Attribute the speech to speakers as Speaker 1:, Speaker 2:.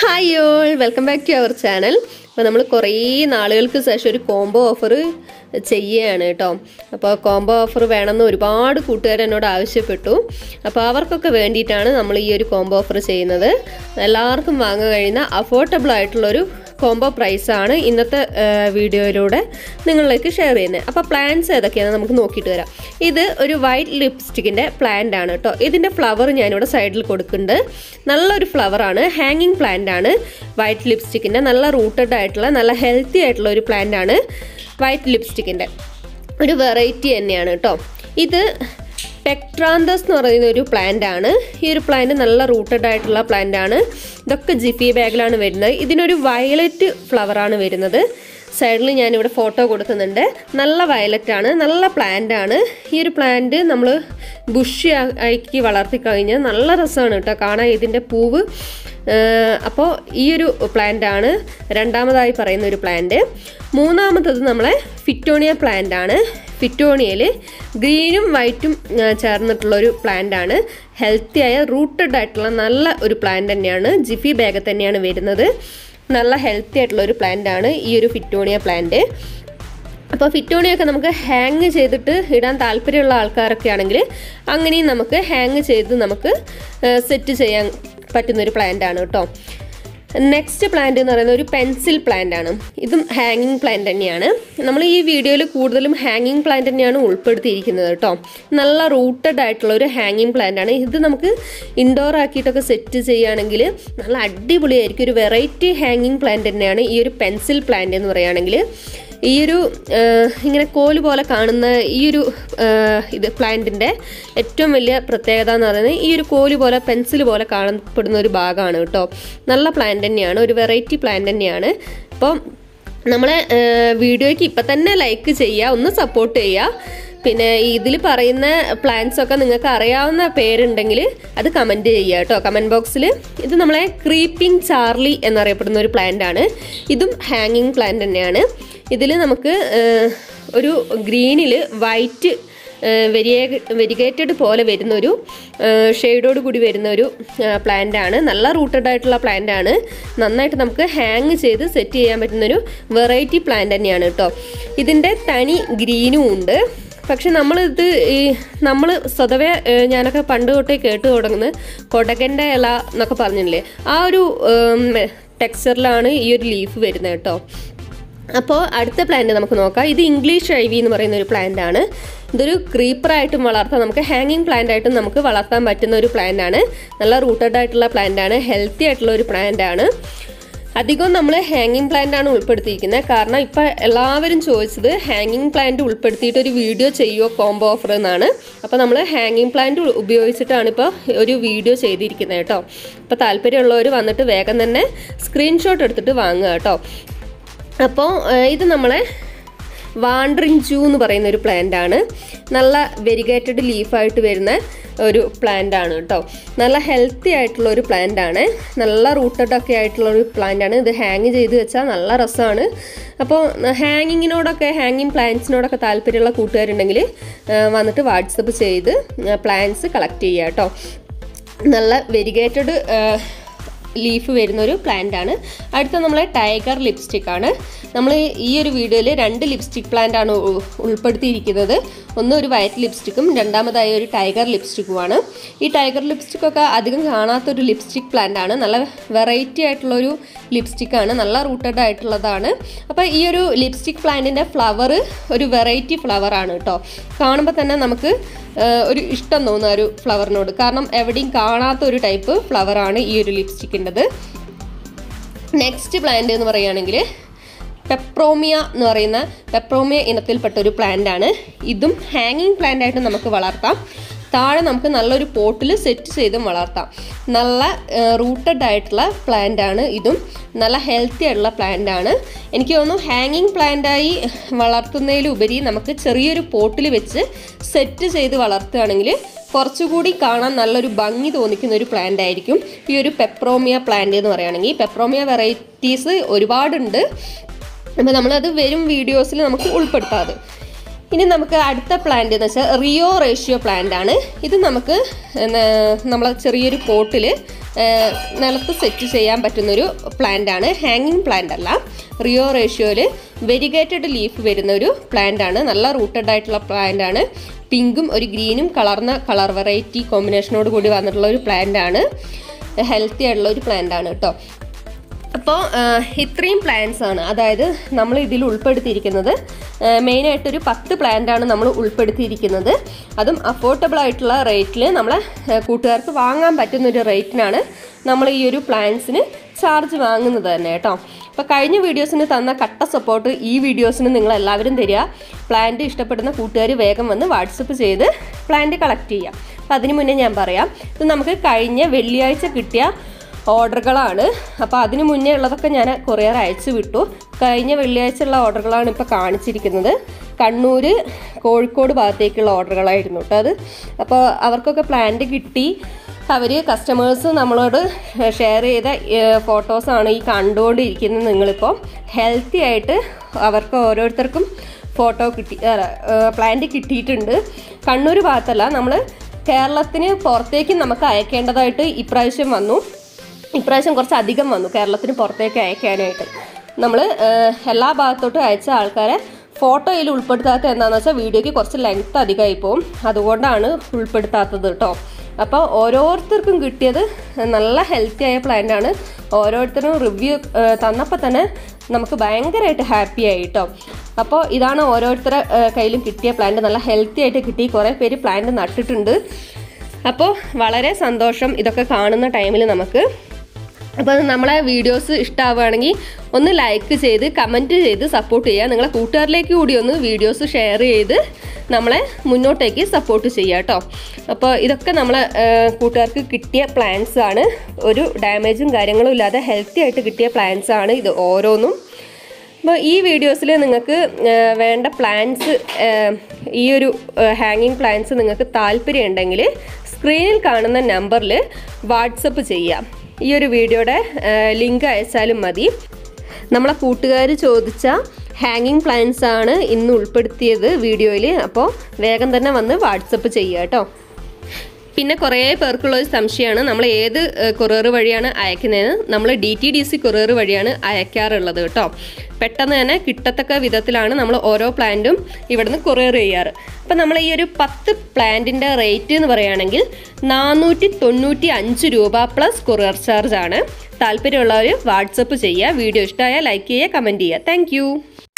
Speaker 1: hi all welcome back to our channel അപ്പോൾ നമ്മൾ കുറേ നാളുകൾക്ക് ശേഷം ഒരു കോംബോ ഓഫർ ചെയ്യുകയാണ് കേട്ടോ അപ്പോൾ കോംബോ ഓഫർ വേണമെന്ന് ഒരുപാട് കൂട്ടുകാർ എന്നോട് ആവശ്യപ്പെട്ടു അപ്പോൾ അവർക്കൊക്കെ വേണ്ടിയിട്ടാണ് നമ്മൾ ഈ ഒരു കോംബോ ഓഫർ ചെയ്യുന്നത് എല്ലാവർക്കും വാങ്ങാൻ കഴിയുന്ന അഫോർഡബിൾ ആയിട്ടുള്ളൊരു കോംബോ പ്രൈസാണ് ഇന്നത്തെ ആ, വീഡിയോയിലൂടെ നിങ്ങളിലേക്ക് ഷെയർ ചെയ്യുന്നത് അപ്പോൾ പ്ലാന്റ്സ് ഏതൊക്കെയാണെന്ന് നമുക്ക് നോക്കിയിട്ട് വരാം ഇത് ഒരു വൈറ്റ് ലിപ്സ്റ്റിക്കിൻ്റെ പ്ലാന്റ് ആണ് കേട്ടോ ഇതിൻ്റെ ഫ്ലവർ ഞാനിവിടെ സൈഡിൽ കൊടുക്കുന്നുണ്ട് നല്ലൊരു ഫ്ലവറാണ് ഹാങ്ങിങ് പ്ലാന്റ് ആണ് വൈറ്റ് ലിപ്സ്റ്റിക്കിൻ്റെ നല്ല റൂട്ടഡ് ആയിട്ടുള്ള നല്ല ഹെൽത്തി ആയിട്ടുള്ള ഒരു പ്ലാന്റ് ആണ് വൈറ്റ് ലിപ്സ്റ്റിക്കിൻ്റെ ഒരു വെറൈറ്റി തന്നെയാണ് കേട്ടോ ഇത് പെക്ട്രാന്തസ് എന്ന് പറയുന്ന ഒരു പ്ലാന്റ് ആണ് ഈ ഒരു പ്ലാന്റ് നല്ല റൂട്ടഡ് ആയിട്ടുള്ള പ്ലാന്റ് ആണ് ഇതൊക്കെ ജിഫി ബാഗിലാണ് വരുന്നത് ഇതിനൊരു വയലറ്റ് ഫ്ലവറാണ് വരുന്നത് സൈഡിൽ ഞാനിവിടെ ഫോട്ടോ കൊടുക്കുന്നുണ്ട് നല്ല വയലറ്റ് ആണ് നല്ല പ്ലാന്റ് ആണ് ഈ ഒരു പ്ലാന്റ് നമ്മൾ ബുഷ് ആക്കി വളർത്തി കഴിഞ്ഞാൽ നല്ല രസമാണ് കേട്ടോ കാണാൻ ഇതിൻ്റെ പൂവ് അപ്പോൾ ഈ ഒരു പ്ലാന്റ് ആണ് രണ്ടാമതായി പറയുന്ന ഒരു പ്ലാന്റ് മൂന്നാമത്തത് നമ്മളെ ഫിറ്റോണിയ പ്ലാന്റ് ആണ് ഫിറ്റോണിയയിൽ ഗ്രീനും വൈറ്റും ആ, ചേർന്നിട്ടുള്ള ഒരു പ്ലാന്റ് ആണ് ഹെൽത്തി ആയ റൂട്ടഡ് ആയിട്ടുള്ള നല്ല ഒരു പ്ലാന്റ് തന്നെയാണ് ജിഫി ബാഗ് തന്നെയാണ് വരുന്നത് നല്ല ഹെൽത്തി ആയിട്ടുള്ള ഒരു പ്ലാന്റ് ആണ് ഈ ഒരു ഫിറ്റോണിയ പ്ലാന്റ് അപ്പോൾ ഫിറ്റോണിയൊക്കെ നമുക്ക് ഹാങ് ചെയ്തിട്ട് ഇടാൻ താല്പര്യമുള്ള ആൾക്കാരൊക്കെ ആണെങ്കിൽ അങ്ങനെയും നമുക്ക് ഹാങ് ചെയ്ത് നമുക്ക് സെറ്റ് ചെയ്യാൻ പറ്റുന്ന ഒരു പ്ലാന്റ് ആണ് കേട്ടോ നെക്സ്റ്റ് പ്ലാന്റ് എന്ന് പറയുന്നത് ഒരു പെൻസിൽ പ്ലാന്റ് ആണ് ഇതും ഹാങ്ങിങ് പ്ലാന്റ് തന്നെയാണ് നമ്മൾ ഈ വീഡിയോയിൽ കൂടുതലും ഹാങ്ങിങ് പ്ലാന്റ് തന്നെയാണ് ഉൾപ്പെടുത്തിയിരിക്കുന്നത് കേട്ടോ നല്ല റൂട്ടഡ് ആയിട്ടുള്ള ഒരു ഹാങ്ങിങ് പ്ലാന്റ് ആണ് ഇത് നമുക്ക് ഇൻഡോർ ആക്കിയിട്ടൊക്കെ സെറ്റ് ചെയ്യുകയാണെങ്കിൽ നല്ല അടിപൊളിയായിരിക്കും ഒരു വെറൈറ്റി ഹാങ്ങിങ് പ്ലാന്റ് തന്നെയാണ് ഈ ഒരു പെൻസിൽ പ്ലാന്റ് എന്ന് പറയുകയാണെങ്കിൽ ഈ ഒരു ആ, ഇങ്ങനെ കോല് പോലെ കാണുന്ന ഈ ഒരു ആ, ഇത് പ്ലാന്റിൻ്റെ ഏറ്റവും വലിയ പ്രത്യേകത എന്ന് പറയുന്നത് ഈ ഒരു കോല് പോലെ പെൻസിൽ പോലെ കാണപ്പെടുന്ന ഒരു ഭാഗമാണ് കേട്ടോ നല്ല പ്ലാന്റ് തന്നെയാണ് ഒരു വെറൈറ്റി പ്ലാന്റ് തന്നെയാണ് അപ്പം നമ്മളെ വീഡിയോയ്ക്ക് ഇപ്പം തന്നെ ലൈക്ക് ചെയ്യുക ഒന്ന് സപ്പോർട്ട് ചെയ്യുക പിന്നെ ഇതിൽ പറയുന്ന പ്ലാൻസ് ഒക്കെ നിങ്ങൾക്ക് അറിയാവുന്ന പേരുണ്ടെങ്കിൽ അത് കമൻറ്റ് ചെയ്യുക കേട്ടോ കമൻറ്റ് ബോക്സിൽ ഇത് നമ്മളെ ക്രീപ്പിംഗ് ചാർലി എന്നറിയപ്പെടുന്ന ഒരു പ്ലാന്റ് ആണ് ഇതും ഹാങ്ങിങ് പ്ലാന്റ് തന്നെയാണ് ഇതിൽ നമുക്ക് ഏഹ്, ഒരു ഗ്രീനിൽ വൈറ്റ് വെരിഗേറ്റഡ് പോലെ വരുന്ന ഒരു ഷെയ്ഡോട് കൂടി വരുന്ന ഒരു പ്ലാന്റ് ആണ് നല്ല റൂട്ടഡ് ആയിട്ടുള്ള പ്ലാന്റ് ആണ് നന്നായിട്ട് നമുക്ക് ഹാങ് ചെയ്ത് സെറ്റ് ചെയ്യാൻ പറ്റുന്ന ഒരു വെറൈറ്റി പ്ലാന്റ് തന്നെയാണ് കേട്ടോ ഇതിൻ്റെ തനി ഗ്രീനും ഉണ്ട് പക്ഷെ നമ്മളിത് ഈ നമ്മൾ സ്വതവേ ഏഹ്, ഞാനൊക്കെ പണ്ട് തൊട്ടേ കേട്ട് തുടങ്ങുന്നത് കൊടകൻ്റെ ഇല എന്നൊക്കെ പറഞ്ഞില്ലേ ആ ഒരു ടെക്സ്ചറിലാണ് ഈ ഒരു ലീഫ് വരുന്നത് കേട്ടോ അപ്പോൾ അടുത്ത പ്ലാന്റ് നമുക്ക് നോക്കാം ഇത് ഇംഗ്ലീഷ് ഐവി എന്ന് പറയുന്ന ഒരു പ്ലാന്റ് ആണ് ഇതൊരു ക്രീപ്പറായിട്ടും വളർത്താം നമുക്ക് ഹാങ്ങിങ് പ്ലാന്റ് ആയിട്ടും നമുക്ക് വളർത്താൻ പറ്റുന്ന ഒരു പ്ലാന്റ് ആണ് നല്ല റൂട്ടഡ് ആയിട്ടുള്ള പ്ലാന്റ് ആണ് ഹെൽത്തി ആയിട്ടുള്ള ഒരു പ്ലാന്റ് ആണ് അധികവും നമ്മൾ ഹാങ്ങിങ് പ്ലാന്റ് ആണ് ഉൾപ്പെടുത്തിയിരിക്കുന്നത് കാരണം ഇപ്പം എല്ലാവരും ചോദിച്ചത് ഹാങ്ങിങ് പ്ലാന്റ് ഉൾപ്പെടുത്തിയിട്ട് ഒരു വീഡിയോ ചെയ്യുമോ കോംബോ ഓഫർ എന്നാണ് അപ്പോൾ നമ്മൾ ഹാങ്ങിങ് പ്ലാന്റ് ഉപയോഗിച്ചിട്ടാണ് ഇപ്പോൾ ഒരു വീഡിയോ ചെയ്തിരിക്കുന്നത് കേട്ടോ അപ്പോൾ താല്പര്യമുള്ളവർ വന്നിട്ട് വേഗം തന്നെ സ്ക്രീൻഷോട്ട് എടുത്തിട്ട് വാങ്ങുക കേട്ടോ അപ്പോൾ ഇത് നമ്മളെ വാണ്ടറിങ് ജൂ എന്ന് പറയുന്ന ഒരു പ്ലാന്റ് ആണ് നല്ല വെരിഗേറ്റഡ് ലീഫായിട്ട് വരുന്ന ഒരു പ്ലാന്റ് ആണ് കേട്ടോ നല്ല ഹെൽത്തി ആയിട്ടുള്ള ഒരു പ്ലാന്റ് ആണ് നല്ല റൂട്ടഡ് ഒക്കെ ആയിട്ടുള്ള ഒരു പ്ലാന്റ് ആണ് ഇത് ഹാങ് ചെയ്ത് വെച്ചാൽ നല്ല രസമാണ് അപ്പോൾ ഹാങ്ങിങ്ങിനോടൊക്കെ ഹാങ്ങിങ് പ്ലാന്റ്സിനോടൊക്കെ താല്പര്യമുള്ള കൂട്ടുകാരുണ്ടെങ്കിൽ ആ, വന്നിട്ട് വാട്സപ്പ് ചെയ്ത് പ്ലാന്റ്സ് കളക്ട് ചെയ്യുക കേട്ടോ നല്ല വെരിഗേറ്റഡ് ലീഫ് വരുന്ന ഒരു പ്ലാന്റ് ആണ് അടുത്ത നമ്മളെ ടൈഗർ ലിപ്സ്റ്റിക് ആണ് നമ്മൾ ഈ ഒരു വീഡിയോയിൽ രണ്ട് ലിപ്സ്റ്റിക് പ്ലാന്റ് ആണ് ഉ- ഉൾപ്പെടുത്തിയിരിക്കുന്നത് ഒന്ന് ഒരു വൈറ്റ് ലിപ്സ്റ്റിക്കും രണ്ടാമതായി ഒരു ടൈഗർ ലിപ്സ്റ്റിക്കുമാണ് ഈ ടൈഗർ ലിപ്സ്റ്റിക് ഒക്കെ അധികം കാണാത്തൊരു ലിപ്സ്റ്റിക് പ്ലാന്റ് ആണ് നല്ല വെറൈറ്റി ആയിട്ടുള്ളൊരു ലിപ്സ്റ്റിക് ആണ് നല്ല റൂട്ടഡ് ആയിട്ടുള്ളതാണ് അപ്പോൾ ഈ ഒരു ലിപ്സ്റ്റിക് പ്ലാന്റിൻ്റെ ഫ്ലവർ ഒരു വെറൈറ്റി ഫ്ലവർ ആണ് കേട്ടോ കാണുമ്പോൾ തന്നെ നമുക്ക് ആ, ഒരു ഇഷ്ടം തോന്നുന്ന ഒരു ഫ്ലവറിനോട് കാരണം എവിടെയും കാണാത്ത ഒരു ടൈപ്പ് ഫ്ലവറാണ് ഈ ഒരു ലിപ്സ്റ്റിക്കിൻ്റെത് നെക്സ്റ്റ് പ്ലാന്റ് എന്ന് പറയുകയാണെങ്കിൽ പെപ്രോമിയ എന്ന് പറയുന്ന പെപ്രോമിയ ഇനത്തിൽപ്പെട്ട ഒരു പ്ലാന്റ് ആണ് ഇതും ഹാങ്ങിങ് പ്ലാന്റ് ആയിട്ട് നമുക്ക് വളർത്താം താഴെ നമുക്ക് നല്ലൊരു പോട്ടിൽ സെറ്റ് ചെയ്തും വളർത്താം നല്ല റൂട്ടഡ് ആയിട്ടുള്ള പ്ലാന്റ് ആണ് ഇതും നല്ല ഹെൽത്തി ആയിട്ടുള്ള പ്ലാന്റ് ആണ് എനിക്ക് തോന്നുന്നു ഹാങ്ങിങ് പ്ലാന്റായി വളർത്തുന്നതിലുപരി നമുക്ക് ചെറിയൊരു പോട്ടിൽ വെച്ച് സെറ്റ് ചെയ്ത് വളർത്തുകയാണെങ്കിൽ കുറച്ചുകൂടി കാണാൻ നല്ലൊരു ഭംഗി തോന്നിക്കുന്ന ഒരു പ്ലാന്റ് ആയിരിക്കും ഈ ഒരു പെപ്രോമിയ പ്ലാന്റ് എന്ന് പറയുകയാണെങ്കിൽ പെപ്രോമിയ വെറൈറ്റീസ് ഒരുപാടുണ്ട് അപ്പോൾ നമ്മളത് വരും വീഡിയോസിൽ നമുക്ക് ഉൾപ്പെടുത്താതെ ഇനി നമുക്ക് അടുത്ത പ്ലാന്റ് എന്ന് വെച്ചാൽ റിയോ റേഷ്യോ പ്ലാന്റ് ആണ് ഇത് നമുക്ക് നമ്മൾ ചെറിയൊരു പോട്ടിൽ ഏഹ്, നിലത്ത് സെറ്റ് ചെയ്യാൻ പറ്റുന്നൊരു പ്ലാന്റ് ആണ് ഹാങ്ങിങ് പ്ലാന്റ് അല്ല റിയോ റേഷ്യോയിൽ വെരിഗേറ്റഡ് ലീഫ് വരുന്ന ഒരു പ്ലാന്റ് ആണ് നല്ല റൂട്ടഡ് ആയിട്ടുള്ള പ്ലാന്റ് ആണ് പിങ്കും ഒരു ഗ്രീനും കളർന്ന കളർ വെറൈറ്റി കോമ്പിനേഷനോട് കൂടി വന്നിട്ടുള്ള ഒരു പ്ലാന്റ് ആണ് ഹെൽത്തി ആയിട്ടുള്ള ഒരു പ്ലാന്റ് ആണ് കേട്ടോ അപ്പോൾ ഇത്രയും പ്ലാൻസ് ആണ് അതായത് നമ്മൾ ഇതിൽ ഉൾപ്പെടുത്തിയിരിക്കുന്നത് മെയിനായിട്ടൊരു പത്ത് പ്ലാന്റ് ആണ് നമ്മൾ ഉൾപ്പെടുത്തിയിരിക്കുന്നത് അതും അഫോർഡബിൾ ആയിട്ടുള്ള റേറ്റിൽ നമ്മളെ ഏഹ്, കൂട്ടുകാർക്ക് വാങ്ങാൻ പറ്റുന്ന ഒരു റേറ്റിനാണ് നമ്മൾ ഈ ഒരു പ്ലാൻസിന് ചാർജ് വാങ്ങുന്നത് തന്നെ കേട്ടോ അപ്പോൾ കഴിഞ്ഞ വീഡിയോസിന് തന്ന കട്ട സപ്പോർട്ട് ഈ വീഡിയോസിന് നിങ്ങൾ എല്ലാവരും തരിക പ്ലാന്റ് ഇഷ്ടപ്പെടുന്ന കൂട്ടുകാർ വേഗം വന്ന് വാട്സപ്പ് ചെയ്ത് പ്ലാന്റ് കളക്ട് ചെയ്യാം അപ്പോൾ അതിന് മുന്നേ ഞാൻ പറയാം ഇത് നമുക്ക് കഴിഞ്ഞ വെള്ളിയാഴ്ച കിട്ടിയ ഓർഡറുകളാണ് അപ്പോൾ അതിന് മുന്നേ ഉള്ളതൊക്കെ ഞാൻ കൊറിയർ അയച്ചു വിട്ടു കഴിഞ്ഞ വെള്ളിയാഴ്ച ഉള്ള ഓർഡറുകളാണ് ഇപ്പോൾ കാണിച്ചിരിക്കുന്നത് കണ്ണൂർ കോഴിക്കോട് ഭാഗത്തേക്കുള്ള ഓർഡറുകളായിരുന്നു കേട്ടോ അത് അപ്പോൾ അവർക്കൊക്കെ പ്ലാന്റ് കിട്ടി അവർ കസ്റ്റമേഴ്സ് നമ്മളോട് ഷെയർ ചെയ്ത ഫോട്ടോസാണ് ഈ കണ്ടുകൊണ്ടിരിക്കുന്നത് നിങ്ങളിപ്പോൾ ഹെൽത്തി ആയിട്ട് അവർക്ക് ഓരോരുത്തർക്കും ഫോട്ടോ കിട്ടി പ്ലാന്റ് കിട്ടിയിട്ടുണ്ട് കണ്ണൂർ ഭാഗത്തല്ല നമ്മൾ കേരളത്തിന് പുറത്തേക്ക് നമുക്ക് അയക്കേണ്ടതായിട്ട് ഇപ്രാവശ്യം വന്നു ഇപ്രാവശ്യം കുറച്ച് അധികം വന്നു കേരളത്തിന് പുറത്തേക്ക് അയക്കാനായിട്ട് നമ്മൾ എല്ലാ ഭാഗത്തോട്ടും അയച്ച ആൾക്കാരെ ഫോട്ടോയിൽ ഉൾപ്പെടുത്താത്ത എന്താണെന്ന് വെച്ചാൽ വീഡിയോയ്ക്ക് കുറച്ച് ലെങ്ത് അധികമായി പോകും അതുകൊണ്ടാണ് ഉൾപ്പെടുത്താത്തത് കേട്ടോ അപ്പോൾ ഓരോരുത്തർക്കും കിട്ടിയത് നല്ല ഹെൽത്തി ആയ പ്ലാന്റ് ആണ് ഓരോരുത്തരും റിവ്യൂ തന്നപ്പോൾ തന്നെ നമുക്ക് ഭയങ്കരമായിട്ട് ഹാപ്പി ആയി കേട്ടോ അപ്പോൾ ഇതാണ് ഓരോരുത്തരുടെ ഏഹ്, കയ്യിലും കിട്ടിയ പ്ലാന്റ് നല്ല ഹെൽത്തി ആയിട്ട് കിട്ടി കുറേ പേര് പ്ലാന്റ് നട്ടിട്ടുണ്ട് അപ്പോൾ വളരെ സന്തോഷം ഇതൊക്കെ കാണുന്ന ടൈമിൽ നമുക്ക് അപ്പോൾ നമ്മളെ വീഡിയോസ് ഇഷ്ടമാവുകയാണെങ്കിൽ ഒന്ന് ലൈക്ക് ചെയ്ത് കമൻറ്റ് ചെയ്ത് സപ്പോർട്ട് ചെയ്യുക നിങ്ങളെ കൂട്ടുകാരിലേക്ക് കൂടി ഒന്ന് വീഡിയോസ് ഷെയർ ചെയ്ത് നമ്മളെ മുന്നോട്ടേക്ക് സപ്പോർട്ട് ചെയ്യുക കേട്ടോ അപ്പോൾ ഇതൊക്കെ നമ്മളെ ഏഹ്, കൂട്ടുകാർക്ക് കിട്ടിയ പ്ലാൻസ് ആണ് ഒരു ഡാമേജും കാര്യങ്ങളും ഇല്ലാതെ ഹെൽത്തി ആയിട്ട് കിട്ടിയ പ്ലാൻസ് ആണ് ഇത് ഓരോന്നും അപ്പോൾ ഈ വീഡിയോസിൽ നിങ്ങൾക്ക് ഏഹ്, വേണ്ട പ്ലാൻസ് ഈ ഒരു ഹാങ്ങിങ് പ്ലാൻസ് നിങ്ങൾക്ക് താല്പര്യം ഉണ്ടെങ്കിൽ സ്ക്രീനിൽ കാണുന്ന നമ്പറിൽ വാട്സപ്പ് ചെയ്യാം ഈ ഒരു വീഡിയോയുടെ ലിങ്ക് അയച്ചാലും മതി നമ്മളെ കൂട്ടുകാർ ചോദിച്ച ഹാങ്ങിങ് പ്ലാൻസ് ആണ് ഇന്ന് ഉൾപ്പെടുത്തിയത് വീഡിയോയിൽ അപ്പോൾ വേഗം തന്നെ വന്ന് വാട്സപ്പ് ചെയ്യുക കേട്ടോ പിന്നെ കുറേ പേർക്കുള്ള ഒരു സംശയമാണ് നമ്മൾ ഏത് കൊറിയർ വഴിയാണ് അയക്കുന്നതെന്ന് നമ്മൾ D T D C courier വഴിയാണ് അയക്കാറുള്ളത് കേട്ടോ പെട്ടെന്ന് തന്നെ കിട്ടത്തക്ക വിധത്തിലാണ് നമ്മൾ ഓരോ പ്ലാന്റും ഇവിടുന്ന് കൊറിയർ ചെയ്യാറ് അപ്പം നമ്മൾ ഈ ഒരു പത്ത് പ്ലാന്റിൻ്റെ റേറ്റ് എന്ന് പറയുകയാണെങ്കിൽ നാനൂറ്റി തൊണ്ണൂറ്റി അഞ്ച് രൂപ പ്ലസ് കൊറിയർ ചാർജ് ആണ് താല്പര്യമുള്ളവർ വാട്സപ്പ് ചെയ്യുക വീഡിയോ ഇഷ്ടമായാൽ ലൈക്ക് ചെയ്യുക കമൻറ്റ് ചെയ്യുക താങ്ക്